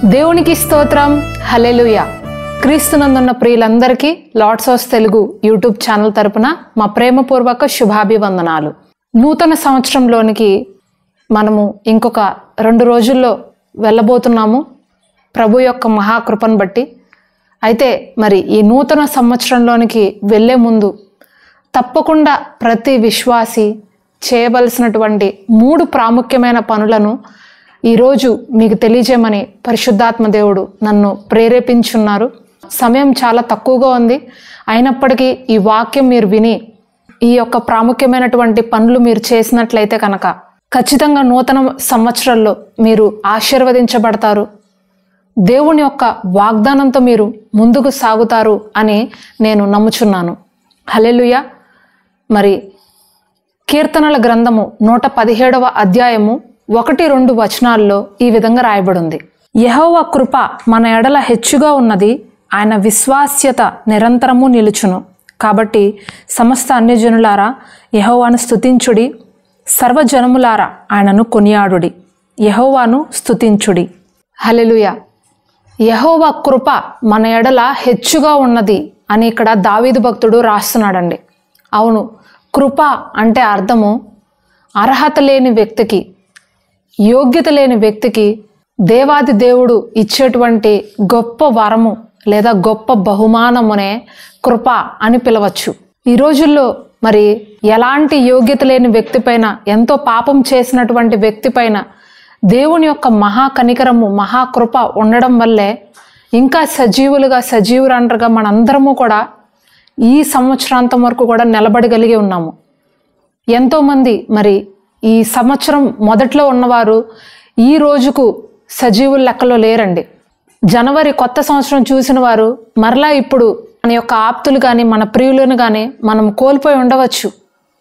దేవునికి స్తోత్రం హలెలుయ క్రీస్తునందున్న ప్రియులందరికీ Lords of Telugu YouTube channel తరపున మా ప్రేమపూర్వక శుభాభివందనాలు నూతన సంవత్సరంలోనికి మనము ఇంకొక రెండు రోజుల్లో వెళ్ళబోతున్నాము ప్రభు యొక్క మహాకృపను బట్టి అయితే మరి ఈ నూతన సంవత్సరంలోనికి వెళ్ళే ముందు తప్పకుండా ప్రతి విశ్వాసి చేయవలసినటువంటి మూడు ప్రాముఖ్యమైన పనులను ఈరోజు మీకు తెలియజేయమని పరిశుద్ధాత్మ దేవుడు నన్ను ప్రేరేపించున్నారు సమయం చాలా తక్కువగా ఉంది అయినప్పటికీ ఈ వాక్యం మీరు విని ఈ యొక్క ప్రాముఖ్యమైనటువంటి పనులు మీరు చేసినట్లయితే కనుక ఖచ్చితంగా నూతన సంవత్సరంలో మీరు ఆశీర్వదించబడతారు దేవుని యొక్క వాగ్దానంతో మీరు ముందుకు సాగుతారు అని నేను నమ్ముచున్నాను హలెలుయ మరి కీర్తనల గ్రంథము నూట పదిహేడవ అధ్యాయము ఒకటి రెండు వచనాల్లో ఈ విధంగా రాయబడింది యహోవ కృప మన ఎడల హెచ్చుగా ఉన్నది ఆయన విశ్వాస్యత నిరంతరము నిలుచును కాబట్టి సమస్త అన్యజనులారా యహోవాను స్తుతించుడి సర్వజనములారా ఆయనను కొనియాడుడి యహోవాను స్తుతించుడి హలెలుయ యహోవ కృప మన ఎడల హెచ్చుగా ఉన్నది అని ఇక్కడ దావీదు భక్తుడు రాస్తున్నాడండి అవును కృప అంటే అర్థము అర్హత లేని వ్యక్తికి యోగ్యత లేని వ్యక్తికి దేవాది దేవుడు ఇచ్చేటువంటి గొప్ప వరము లేదా గొప్ప బహుమానమునే కృప అని పిలవచ్చు ఈ రోజుల్లో మరి ఎలాంటి యోగ్యత లేని వ్యక్తి పైన ఎంతో పాపం చేసినటువంటి వ్యక్తి పైన దేవుని యొక్క మహా కనికరము మహాకృప ఉండడం వల్లే ఇంకా సజీవులుగా సజీవురంటరుగా మనందరము కూడా ఈ సంవత్సరాంతం వరకు కూడా నిలబడగలిగి ఉన్నాము ఎంతోమంది మరి ఈ సంవత్సరం మొదట్లో ఉన్నవారు ఈ రోజుకు సజీవుల లెక్కలో లేరండి జనవరి కొత్త సంవత్సరం చూసిన వారు మరలా ఇప్పుడు మన యొక్క ఆప్తులు కానీ మన ప్రియులను కానీ మనం కోల్పోయి ఉండవచ్చు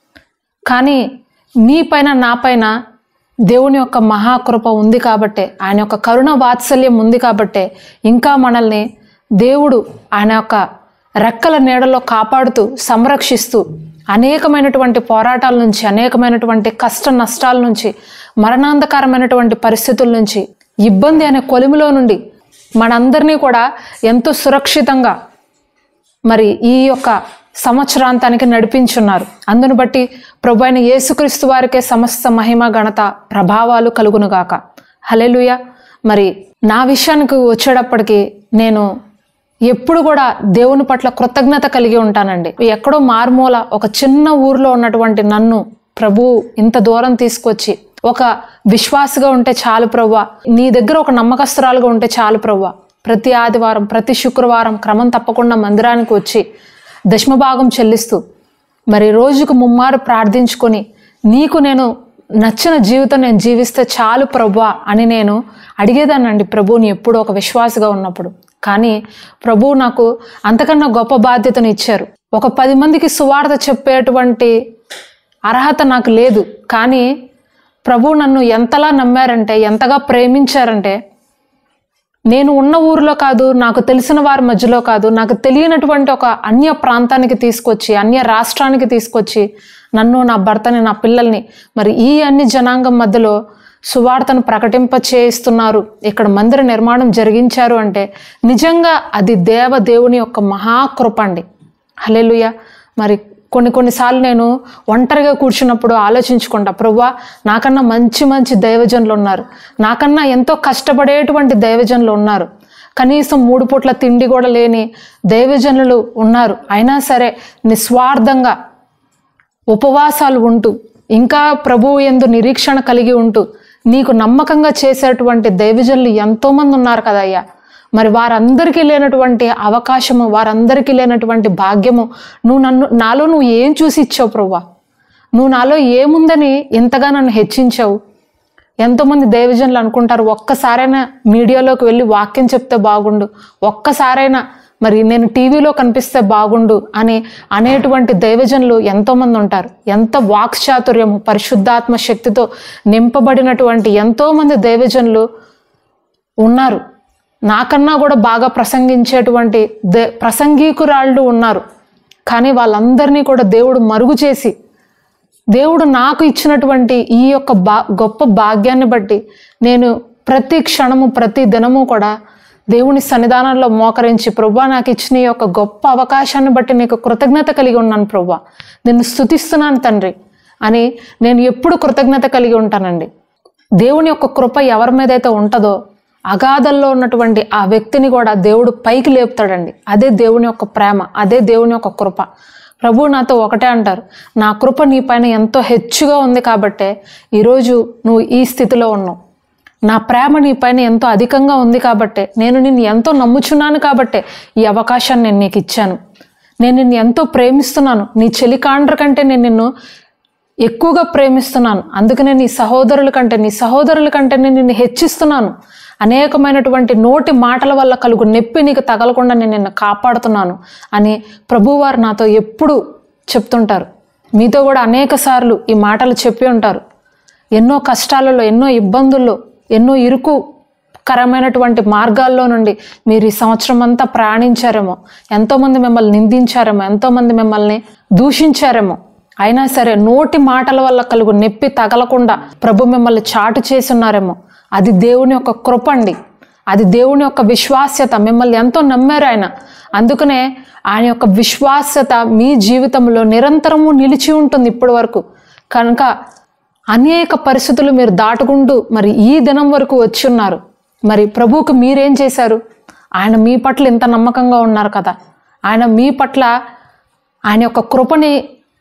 కానీ నీ పైన నా పైన దేవుని యొక్క మహాకృప ఉంది కాబట్టే ఆయన యొక్క కరుణ వాత్సల్యం ఉంది కాబట్టే ఇంకా మనల్ని దేవుడు ఆయన యొక్క రెక్కల నీడలో కాపాడుతూ సంరక్షిస్తూ అనేకమైనటువంటి పోరాటాల నుంచి అనేకమైనటువంటి కష్ట నష్టాల నుంచి మరణాంధకరమైనటువంటి పరిస్థితుల నుంచి ఇబ్బంది అనే కొలిమిలో నుండి మనందరినీ కూడా ఎంతో సురక్షితంగా మరి ఈ యొక్క సంవత్సరాంతానికి నడిపించున్నారు అందును బట్టి ప్రభు అయిన యేసుక్రీస్తు వారికే సమస్త మహిమ ఘనత ప్రభావాలు కలుగునుగాక హలెలుయ మరి నా విషయానికి వచ్చేటప్పటికి నేను ఎప్పుడు కూడా దేవుని పట్ల కృతజ్ఞత కలిగి ఉంటానండి ఎక్కడో మారుమూల ఒక చిన్న ఊర్లో ఉన్నటువంటి నన్ను ప్రభు ఇంత దూరం తీసుకొచ్చి ఒక విశ్వాసగా ఉంటే చాలు ప్రవ్వా నీ దగ్గర ఒక నమ్మకస్తురాలుగా ఉంటే చాలు ప్రవ్వా ప్రతి ఆదివారం ప్రతి శుక్రవారం క్రమం తప్పకుండా మందిరానికి వచ్చి దశమభాగం చెల్లిస్తూ మరి రోజుకు ముమ్మారు ప్రార్థించుకొని నీకు నేను నచ్చిన జీవితం నేను జీవిస్తే చాలు ప్రభా అని నేను అడిగేదానండి ప్రభువుని ఎప్పుడు ఒక విశ్వాసగా ఉన్నప్పుడు కానీ ప్రభువు నాకు అంతకన్నా గొప్ప బాధ్యతను ఇచ్చారు ఒక పది మందికి సువార్త చెప్పేటువంటి అర్హత నాకు లేదు కానీ ప్రభు నన్ను ఎంతలా నమ్మారంటే ఎంతగా ప్రేమించారంటే నేను ఉన్న ఊరిలో కాదు నాకు తెలిసిన వారి మధ్యలో కాదు నాకు తెలియనటువంటి ఒక అన్య ప్రాంతానికి తీసుకొచ్చి అన్య రాష్ట్రానికి తీసుకొచ్చి నన్ను నా భర్తని నా పిల్లల్ని మరి ఈ అన్ని జనాంగం మధ్యలో సువార్తను ప్రకటింప చేయిస్తున్నారు ఇక్కడ మందిర నిర్మాణం జరిగించారు అంటే నిజంగా అది దేవ దేవుని యొక్క మహాకృప అండి హలెలుయ మరి కొన్ని కొన్నిసార్లు నేను ఒంటరిగా కూర్చున్నప్పుడు ఆలోచించుకుంటా ప్రవ్వా నాకన్నా మంచి మంచి దైవజనులు ఉన్నారు నాకన్నా ఎంతో కష్టపడేటువంటి దైవజనులు ఉన్నారు కనీసం మూడు పూట్ల తిండి కూడా లేని దైవజనులు ఉన్నారు అయినా సరే నిస్వార్థంగా ఉపవాసాలు ఉంటూ ఇంకా ప్రభువు ఎందు నిరీక్షణ కలిగి ఉంటూ నీకు నమ్మకంగా చేసేటువంటి దైవజనులు ఎంతోమంది ఉన్నారు కదయ్యా మరి వారందరికీ లేనటువంటి అవకాశము వారందరికీ లేనటువంటి భాగ్యము నువ్వు నన్ను నాలో నువ్వు ఏం చూసి ఇచ్చావు ప్రవ్వా నువ్వు నాలో ఏముందని ఇంతగా నన్ను హెచ్చించావు ఎంతోమంది దైవజనులు అనుకుంటారు ఒక్కసారైనా మీడియాలోకి వెళ్ళి వాక్యం చెప్తే బాగుండు ఒక్కసారైనా మరి నేను టీవీలో కనిపిస్తే బాగుండు అని అనేటువంటి దైవజనులు ఎంతోమంది ఉంటారు ఎంత వాక్చాతుర్యము పరిశుద్ధాత్మ శక్తితో నింపబడినటువంటి ఎంతోమంది దైవజనులు ఉన్నారు నాకన్నా కూడా బాగా ప్రసంగించేటువంటి దే ప్రసంగీకురాళ్ళు ఉన్నారు కానీ వాళ్ళందరినీ కూడా దేవుడు మరుగు చేసి దేవుడు నాకు ఇచ్చినటువంటి ఈ యొక్క బా గొప్ప భాగ్యాన్ని బట్టి నేను ప్రతి క్షణము ప్రతి దినము కూడా దేవుని సన్నిధానంలో మోకరించి ప్రభా నాకు ఇచ్చిన ఈ యొక్క గొప్ప అవకాశాన్ని బట్టి నీకు కృతజ్ఞత కలిగి ఉన్నాను ప్రభా నిన్ను స్థుతిస్తున్నాను తండ్రి అని నేను ఎప్పుడు కృతజ్ఞత కలిగి ఉంటానండి దేవుని యొక్క కృప ఎవరి మీద అయితే ఉంటుందో అగాధంలో ఉన్నటువంటి ఆ వ్యక్తిని కూడా దేవుడు పైకి లేపుతాడండి అదే దేవుని యొక్క ప్రేమ అదే దేవుని యొక్క కృప ప్రభు నాతో ఒకటే అంటారు నా కృప నీ పైన ఎంతో హెచ్చుగా ఉంది కాబట్టే ఈరోజు నువ్వు ఈ స్థితిలో ఉన్నావు నా ప్రేమ నీ పైన ఎంతో అధికంగా ఉంది కాబట్టే నేను నిన్ను ఎంతో నమ్ముచున్నాను కాబట్టే ఈ అవకాశాన్ని నేను నీకు ఇచ్చాను నేను నిన్ను ఎంతో ప్రేమిస్తున్నాను నీ చెలికాండ్ర కంటే నేను నిన్ను ఎక్కువగా ప్రేమిస్తున్నాను అందుకనే నీ సహోదరుల కంటే నీ సహోదరుల కంటే నేను నిన్ను హెచ్చిస్తున్నాను అనేకమైనటువంటి నోటి మాటల వల్ల కలుగు నొప్పి నీకు తగలకుండా నేను నిన్ను కాపాడుతున్నాను అని ప్రభువారు నాతో ఎప్పుడు చెప్తుంటారు మీతో కూడా అనేక సార్లు ఈ మాటలు చెప్పి ఉంటారు ఎన్నో కష్టాలలో ఎన్నో ఇబ్బందుల్లో ఎన్నో ఇరుకు కరమైనటువంటి మార్గాల్లో నుండి మీరు ఈ సంవత్సరం అంతా ప్రయాణించారేమో ఎంతోమంది మిమ్మల్ని నిందించారేమో ఎంతోమంది మిమ్మల్ని దూషించారేమో అయినా సరే నోటి మాటల వల్ల కలుగు నొప్పి తగలకుండా ప్రభు మిమ్మల్ని చాటు చేసి ఉన్నారేమో అది దేవుని యొక్క కృప అండి అది దేవుని యొక్క విశ్వాస్యత మిమ్మల్ని ఎంతో నమ్మారు ఆయన అందుకనే ఆయన యొక్క విశ్వాస్యత మీ జీవితంలో నిరంతరము నిలిచి ఉంటుంది ఇప్పటి వరకు కనుక అనేక పరిస్థితులు మీరు దాటుకుంటూ మరి ఈ దినం వరకు వచ్చి ఉన్నారు మరి ప్రభువుకు మీరేం చేశారు ఆయన మీ పట్ల ఇంత నమ్మకంగా ఉన్నారు కదా ఆయన మీ పట్ల ఆయన యొక్క కృపని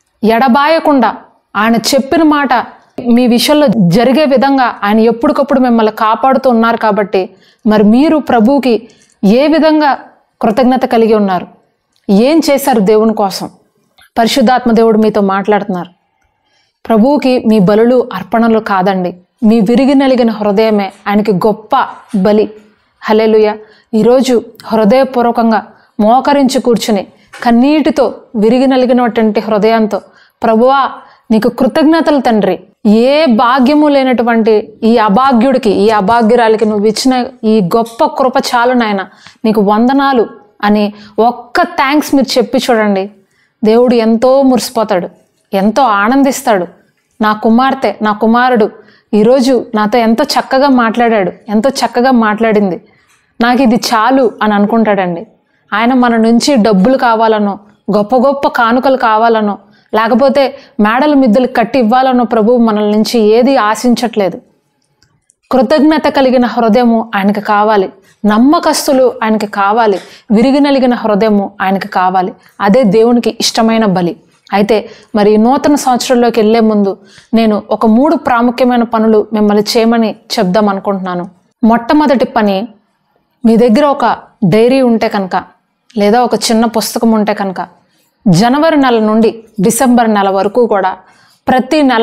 ఎడబాయకుండా ఆయన చెప్పిన మాట మీ విషయంలో జరిగే విధంగా ఆయన ఎప్పటికప్పుడు మిమ్మల్ని కాపాడుతూ ఉన్నారు కాబట్టి మరి మీరు ప్రభువుకి ఏ విధంగా కృతజ్ఞత కలిగి ఉన్నారు ఏం చేశారు దేవుని కోసం పరిశుద్ధాత్మ దేవుడు మీతో మాట్లాడుతున్నారు ప్రభువుకి మీ బలులు అర్పణలు కాదండి మీ విరిగి నలిగిన హృదయమే ఆయనకి గొప్ప బలి హలెలుయ ఈరోజు హృదయపూర్వకంగా మోకరించి కూర్చుని కన్నీటితో విరిగి నలిగినటువంటి హృదయంతో ప్రభువా నీకు కృతజ్ఞతలు తండ్రి ఏ భాగ్యము లేనటువంటి ఈ అభాగ్యుడికి ఈ అభాగ్యురాలికి నువ్వు ఇచ్చిన ఈ గొప్ప కృప చాలు నాయన నీకు వందనాలు అని ఒక్క థ్యాంక్స్ మీరు చెప్పి చూడండి దేవుడు ఎంతో మురిసిపోతాడు ఎంతో ఆనందిస్తాడు నా కుమార్తె నా కుమారుడు ఈరోజు నాతో ఎంతో చక్కగా మాట్లాడాడు ఎంతో చక్కగా మాట్లాడింది నాకు ఇది చాలు అని అనుకుంటాడండి ఆయన మన నుంచి డబ్బులు కావాలనో గొప్ప గొప్ప కానుకలు కావాలనో లేకపోతే మేడల మిద్దెలు కట్టి ఇవ్వాలనో ప్రభువు మనల నుంచి ఏది ఆశించట్లేదు కృతజ్ఞత కలిగిన హృదయము ఆయనకి కావాలి నమ్మకస్తులు ఆయనకి కావాలి విరిగి నలిగిన హృదయము ఆయనకి కావాలి అదే దేవునికి ఇష్టమైన బలి అయితే మరి ఈ నూతన సంవత్సరంలోకి వెళ్ళే ముందు నేను ఒక మూడు ప్రాముఖ్యమైన పనులు మిమ్మల్ని చేయమని చెప్దాం అనుకుంటున్నాను మొట్టమొదటి పని మీ దగ్గర ఒక డైరీ ఉంటే కనుక లేదా ఒక చిన్న పుస్తకం ఉంటే కనుక జనవరి నెల నుండి డిసెంబర్ నెల వరకు కూడా ప్రతి నెల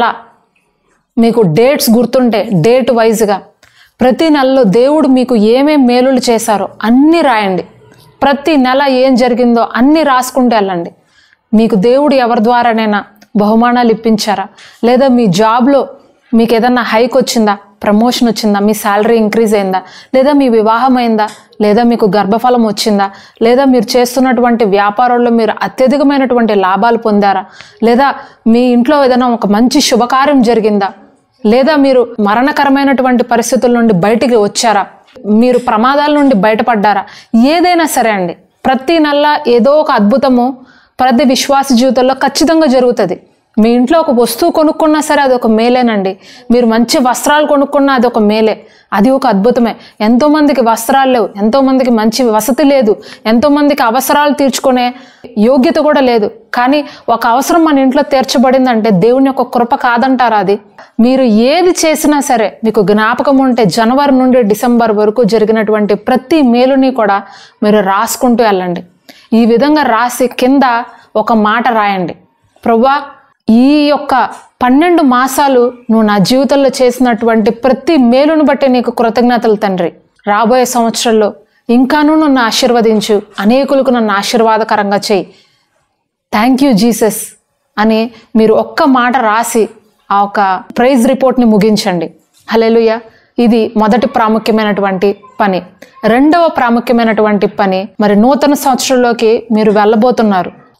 మీకు డేట్స్ గుర్తుంటే డేట్ వైజ్గా ప్రతి నెలలో దేవుడు మీకు ఏమేం మేలులు చేశారో అన్నీ రాయండి ప్రతి నెల ఏం జరిగిందో అన్నీ రాసుకుంటూ వెళ్ళండి మీకు దేవుడు ఎవరి ద్వారానైనా బహుమానాలు ఇప్పించారా లేదా మీ జాబ్లో మీకు ఏదన్నా హైక్ వచ్చిందా ప్రమోషన్ వచ్చిందా మీ శాలరీ ఇంక్రీజ్ అయిందా లేదా మీ వివాహం అయిందా లేదా మీకు గర్భఫలం వచ్చిందా లేదా మీరు చేస్తున్నటువంటి వ్యాపారంలో మీరు అత్యధికమైనటువంటి లాభాలు పొందారా లేదా మీ ఇంట్లో ఏదైనా ఒక మంచి శుభకార్యం జరిగిందా లేదా మీరు మరణకరమైనటువంటి పరిస్థితుల నుండి బయటికి వచ్చారా మీరు ప్రమాదాల నుండి బయటపడ్డారా ఏదైనా సరే అండి ప్రతి నెల ఏదో ఒక అద్భుతము ప్రతి విశ్వాస జీవితంలో ఖచ్చితంగా జరుగుతుంది మీ ఇంట్లో ఒక వస్తువు కొనుక్కున్నా సరే అది ఒక మేలేనండి మీరు మంచి వస్త్రాలు కొనుక్కున్నా అది ఒక మేలే అది ఒక అద్భుతమే ఎంతోమందికి వస్త్రాలు లేవు ఎంతోమందికి మంచి వసతి లేదు ఎంతోమందికి అవసరాలు తీర్చుకునే యోగ్యత కూడా లేదు కానీ ఒక అవసరం మన ఇంట్లో తీర్చబడిందంటే దేవుని యొక్క కృప కాదంటారా అది మీరు ఏది చేసినా సరే మీకు జ్ఞాపకం ఉంటే జనవరి నుండి డిసెంబర్ వరకు జరిగినటువంటి ప్రతి మేలుని కూడా మీరు రాసుకుంటూ వెళ్ళండి ఈ విధంగా రాసి కింద ఒక మాట రాయండి ప్రవ్వా ఈ యొక్క పన్నెండు మాసాలు నువ్వు నా జీవితంలో చేసినటువంటి ప్రతి మేలును బట్టి నీకు కృతజ్ఞతలు తండ్రి రాబోయే సంవత్సరంలో ఇంకానూ నన్ను ఆశీర్వదించు అనేకులకు నన్ను ఆశీర్వాదకరంగా చేయి థ్యాంక్ యూ జీసస్ అని మీరు ఒక్క మాట రాసి ఆ ఒక ప్రైజ్ రిపోర్ట్ని ముగించండి హలెలుయ ఇది మొదటి ప్రాముఖ్యమైనటువంటి పని రెండవ ప్రాముఖ్యమైనటువంటి పని మరి నూతన సంవత్సరంలోకి మీరు వెళ్ళబోతున్నారు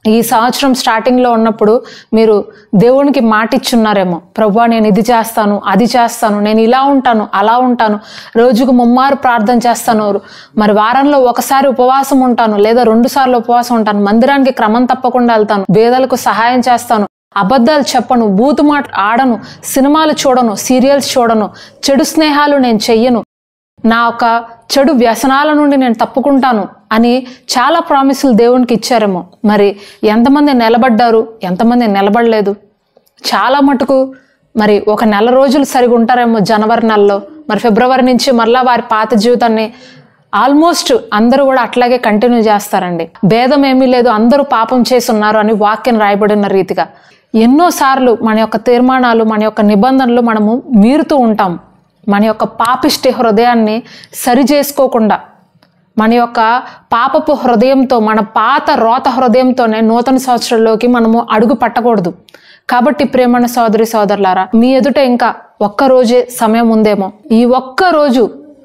ఈ సంవత్సరం స్టార్టింగ్లో ఉన్నప్పుడు మీరు దేవునికి మాట ఇచ్చున్నారేమో ప్రభు నేను ఇది చేస్తాను అది చేస్తాను నేను ఇలా ఉంటాను అలా ఉంటాను రోజుకు ముమ్మారు ప్రార్థన చేస్తాను మరి వారంలో ఒకసారి ఉపవాసం ఉంటాను లేదా రెండు సార్లు ఉపవాసం ఉంటాను మందిరానికి క్రమం తప్పకుండా వెళ్తాను పేదలకు సహాయం చేస్తాను అబద్ధాలు చెప్పను బూతు మాట ఆడను సినిమాలు చూడను సీరియల్స్ చూడను చెడు స్నేహాలు నేను చెయ్యను నా ఒక చెడు వ్యసనాల నుండి నేను తప్పుకుంటాను అని చాలా ప్రామిసులు దేవునికి ఇచ్చారేమో మరి ఎంతమంది నిలబడ్డారు ఎంతమంది నిలబడలేదు చాలా మటుకు మరి ఒక నెల రోజులు సరిగా ఉంటారేమో జనవరి నెలలో మరి ఫిబ్రవరి నుంచి మళ్ళా వారి పాత జీవితాన్ని ఆల్మోస్ట్ అందరూ కూడా అట్లాగే కంటిన్యూ చేస్తారండి భేదం ఏమీ లేదు అందరూ పాపం చేసి ఉన్నారు అని వాక్యం రాయబడిన రీతిగా ఎన్నోసార్లు మన యొక్క తీర్మానాలు మన యొక్క నిబంధనలు మనము మీరుతూ ఉంటాం మన యొక్క పాపిష్టి హృదయాన్ని సరి చేసుకోకుండా మన యొక్క పాపపు హృదయంతో మన పాత రోత హృదయంతోనే నూతన సంవత్సరంలోకి మనము అడుగు పట్టకూడదు కాబట్టి ప్రేమణ సోదరి సోదరులారా మీ ఎదుట ఇంకా ఒక్క రోజే సమయం ఉందేమో ఈ ఒక్క రోజు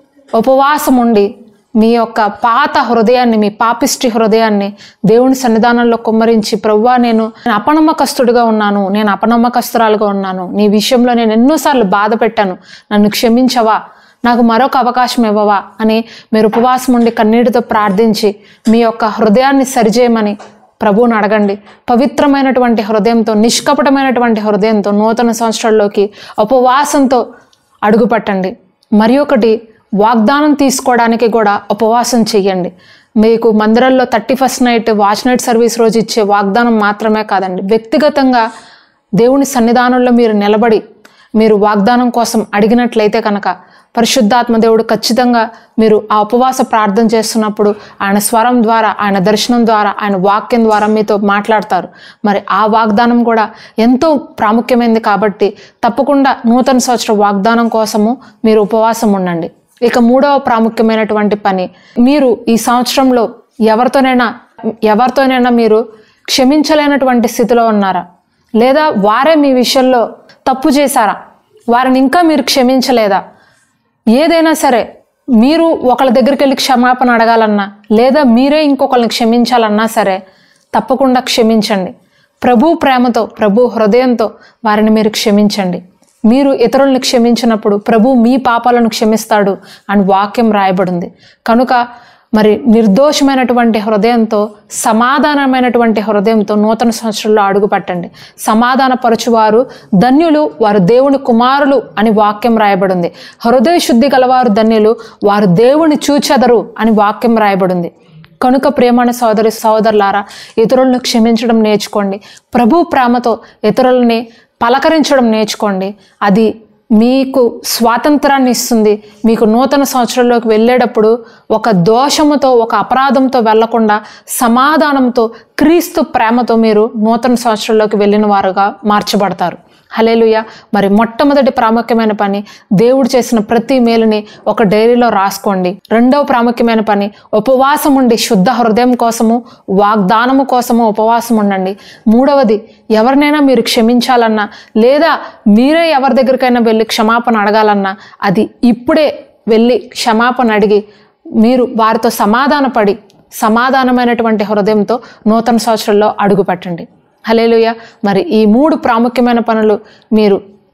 ఉపవాసం ఉండి మీ యొక్క పాత హృదయాన్ని మీ పాపిష్టి హృదయాన్ని దేవుని సన్నిధానంలో కుమ్మరించి ప్రవ్వా నేను అపనమ్మకస్తుడిగా ఉన్నాను నేను అపనమ్మకస్తురాలుగా ఉన్నాను నీ విషయంలో నేను ఎన్నోసార్లు బాధ పెట్టాను నన్ను క్షమించవా నాకు మరొక అవకాశం ఇవ్వవా అని మీరు ఉపవాసం ఉండి కన్నీటితో ప్రార్థించి మీ యొక్క హృదయాన్ని సరిచేయమని ప్రభువుని అడగండి పవిత్రమైనటువంటి హృదయంతో నిష్కపటమైనటువంటి హృదయంతో నూతన సంవత్సరాల్లోకి ఉపవాసంతో అడుగుపట్టండి మరి ఒకటి వాగ్దానం తీసుకోవడానికి కూడా ఉపవాసం చెయ్యండి మీకు మందిరంలో thirty first night watch night service రోజు ఇచ్చే వాగ్దానం మాత్రమే కాదండి వ్యక్తిగతంగా దేవుని సన్నిధానంలో మీరు నిలబడి మీరు వాగ్దానం కోసం అడిగినట్లయితే కనుక పరిశుద్ధాత్మ దేవుడు ఖచ్చితంగా మీరు ఆ ఉపవాస ప్రార్థన చేస్తున్నప్పుడు ఆయన స్వరం ద్వారా ఆయన దర్శనం ద్వారా ఆయన వాక్యం ద్వారా మీతో మాట్లాడతారు మరి ఆ వాగ్దానం కూడా ఎంతో ప్రాముఖ్యమైనది కాబట్టి తప్పకుండా నూతన సంవత్సర వాగ్దానం కోసము మీరు ఉపవాసం ఉండండి ఇక మూడవ ప్రాముఖ్యమైనటువంటి పని మీరు ఈ సంవత్సరంలో ఎవరితోనైనా ఎవరితోనైనా మీరు క్షమించలేనటువంటి స్థితిలో ఉన్నారా లేదా వారే మీ విషయంలో తప్పు చేశారా వారిని ఇంకా మీరు క్షమించలేదా ఏదైనా సరే మీరు ఒకళ్ళ దగ్గరికి వెళ్ళి క్షమాపణ అడగాలన్నా లేదా మీరే ఇంకొకరిని క్షమించాలన్నా సరే తప్పకుండా క్షమించండి ప్రభు ప్రేమతో ప్రభు హృదయంతో వారిని మీరు క్షమించండి మీరు ఇతరులను క్షమించినప్పుడు ప్రభు మీ పాపాలను క్షమిస్తాడు అని వాక్యం రాయబడింది కనుక మరి నిర్దోషమైనటువంటి హృదయంతో సమాధానమైనటువంటి హృదయంతో నూతన సంవత్సరంలో అడుగుపట్టండి సమాధానపరచువారు ధన్యులు వారు దేవుని కుమారులు అని వాక్యం రాయబడింది హృదయ శుద్ధి గలవారు ధన్యులు వారు దేవుని చూచెదరు అని వాక్యం రాయబడింది కనుక ప్రేమాన సోదరి సోదరులారా ఇతరులను క్షమించడం నేర్చుకోండి ప్రభు ప్రేమతో ఇతరులని పలకరించడం నేర్చుకోండి అది మీకు స్వాతంత్రాన్ని ఇస్తుంది మీకు నూతన సంవత్సరంలోకి వెళ్ళేటప్పుడు ఒక దోషముతో ఒక అపరాధంతో వెళ్లకుండా సమాధానంతో క్రీస్తు ప్రేమతో మీరు నూతన సంవత్సరంలోకి వెళ్ళిన వారుగా మార్చబడతారు హలేలుయ మరి మొట్టమొదటి ప్రాముఖ్యమైన పని దేవుడు చేసిన ప్రతి మేలుని ఒక డైరీలో రాసుకోండి రెండవ ప్రాముఖ్యమైన పని ఉపవాసం ఉండి శుద్ధ హృదయం కోసము వాగ్దానము కోసము ఉపవాసం ఉండండి మూడవది ఎవరినైనా మీరు క్షమించాలన్నా లేదా మీరే ఎవరి దగ్గరికైనా వెళ్ళి క్షమాపణ అడగాలన్నా అది ఇప్పుడే వెళ్ళి క్షమాపణ అడిగి మీరు వారితో సమాధానపడి సమాధానమైనటువంటి హృదయంతో నూతన సంవత్సరంలో అడుగుపెట్టండి హలేలుయ మరి ఈ మూడు ప్రాముఖ్యమైన పనులు మీరు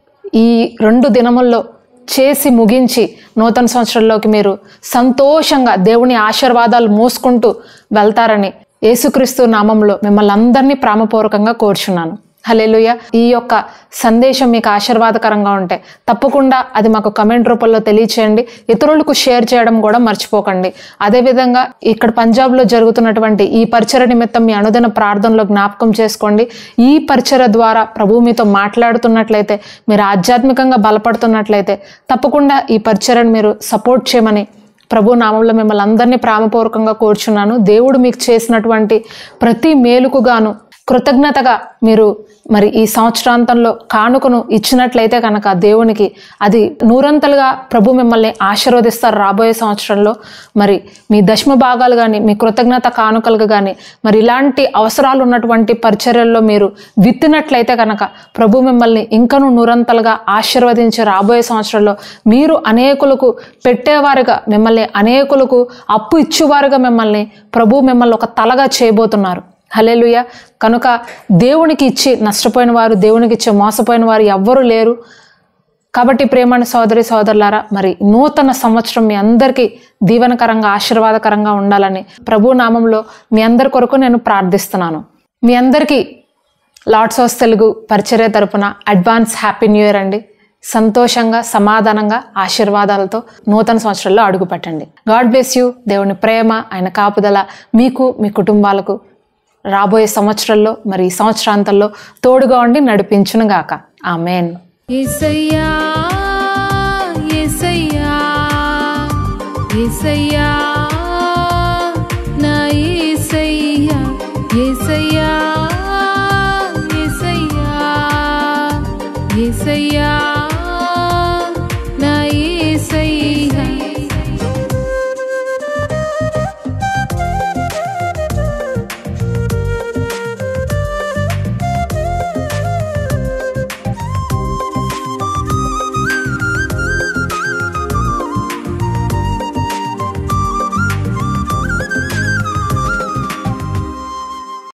ఈ రెండు దినముల్లో చేసి ముగించి నూతన సంవత్సరంలోకి మీరు సంతోషంగా దేవుని ఆశీర్వాదాలు మోసుకుంటూ వెళ్తారని యేసుక్రీస్తు నామంలో మిమ్మల్ని అందరినీ ప్రేమపూర్వకంగా కోరుచున్నాను హలేలుయ ఈ యొక్క సందేశం మీకు ఆశీర్వాదకరంగా ఉంటే తప్పకుండా అది మాకు కమెంట్ రూపంలో తెలియచేయండి ఇతరులకు షేర్ చేయడం కూడా మర్చిపోకండి అదేవిధంగా ఇక్కడ పంజాబ్లో జరుగుతున్నటువంటి ఈ పరిచర నిమిత్తం మీ అనుదిన ప్రార్థనలో జ్ఞాపకం చేసుకోండి ఈ పరిచర ద్వారా ప్రభు మీతో మాట్లాడుతున్నట్లయితే మీరు ఆధ్యాత్మికంగా బలపడుతున్నట్లయితే తప్పకుండా ఈ పరిచరను మీరు సపోర్ట్ చేయమని ప్రభు నామంలో మిమ్మల్ని అందరినీ ప్రేమపూర్వకంగా కోరుచున్నాను దేవుడు మీకు చేసినటువంటి ప్రతి మేలుకు గాను కృతజ్ఞతగా మీరు మరి ఈ సంవత్సరాంతంలో కానుకను ఇచ్చినట్లయితే కనుక దేవునికి అది నూరంతలుగా ప్రభు మిమ్మల్ని ఆశీర్వదిస్తారు రాబోయే సంవత్సరంలో మరి మీ దశమ భాగాలు కానీ మీ కృతజ్ఞత కానుకలుగా కానీ మరి ఇలాంటి అవసరాలు ఉన్నటువంటి పరిచర్యల్లో మీరు విత్తినట్లయితే కనుక ప్రభు మిమ్మల్ని ఇంకను నూరంతలుగా ఆశీర్వదించి రాబోయే సంవత్సరంలో మీరు అనేకులకు పెట్టేవారుగా మిమ్మల్ని అనేకులకు అప్పు ఇచ్చేవారుగా మిమ్మల్ని ప్రభు మిమ్మల్ని ఒక తలగా చేయబోతున్నారు హలేలుయ కనుక దేవునికి ఇచ్చి నష్టపోయిన వారు దేవునికి ఇచ్చి మోసపోయిన వారు ఎవ్వరూ లేరు కాబట్టి ప్రేమణ సోదరి సోదరులారా మరి నూతన సంవత్సరం మీ అందరికీ దీవెనకరంగా ఆశీర్వాదకరంగా ఉండాలని ప్రభు నామంలో మీ అందరి కొరకు నేను ప్రార్థిస్తున్నాను మీ అందరికీ లార్డ్స్ ఆఫ్ తెలుగు పరిచర్య తరపున అడ్వాన్స్ హ్యాపీ న్యూ ఇయర్ అండి సంతోషంగా సమాధానంగా ఆశీర్వాదాలతో నూతన సంవత్సరంలో అడుగు పెట్టండి గాడ్ బ్లెస్ యూ దేవుని ప్రేమ ఆయన కాపుదల మీకు మీ కుటుంబాలకు రాబోయే సంవత్సరంలో మరి ఈ సంవత్సరాంతంలో తోడుగా ఉండి నడిపించును గాక ఆమెన్ ఏసయ్యా ఏసయ్యా ఏసయ్యా